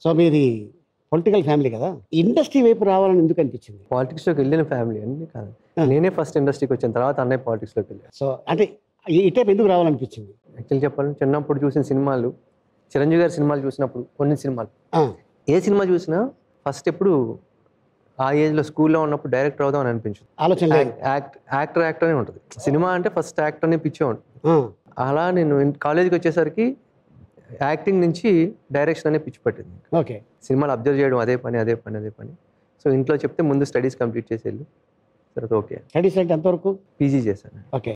So మీది political family కదా industry వైపు రావాలని ఎందుకు అనిపించింది పాలిటిక్స్లోకి వెళ్ళిన ఫ్యామిలీ అన్ని కాదు ఆ. నేనే ఫస్ట్ ఇండస్ట్రీకి వచ్చిన తర్వాత అన్నయ్య పాలిటిక్స్లోకి వెళ్ళాను సో అంటే ఈ- ఈ టైప్ ఎందుకు రావాలనిపించింది యాక్చువల్లీ చెప్పాలంటే చిన్నప్పుడు చూసిన సినిమాలు చిరంజీవి గారి సినిమాలు చూసినప్పుడు కొన్ని సినిమాలు ఆ, ఏ సినిమా చూసినా ఫస్ట్ ఎప్పుడు ఆ ఏజ్లో స్కూల్లో ఉన్నప్పుడు డైరెక్టర్ అవుదాం అని అనిపించదు ఆలోచన లేదు యాక్ట్ యాక్టర్ యాక్టర్ అనే ఉంటుంది సినిమా అంటే ఫస్ట్ యాక్టర్ అనే పిచ్చే ఉంటుంది ఆ, అలా నేను కాలేజీకి వచ్చేసరికి యాక్టింగ్ నుంచి డైరెక్షన్ అనే పిచ్చి పట్టింది ఓకే సినిమాలు అబ్జర్వ్ చేయడం అదే పని అదే పని అదే పని సో ఇంట్లో చెప్తే ముందు స్టడీస్ కంప్లీట్ చేసి వెళ్ళు తర్వాత ఓకే స్టడీస్ అంటే ఎంతవరకు పీజీ చేశాను ఓకే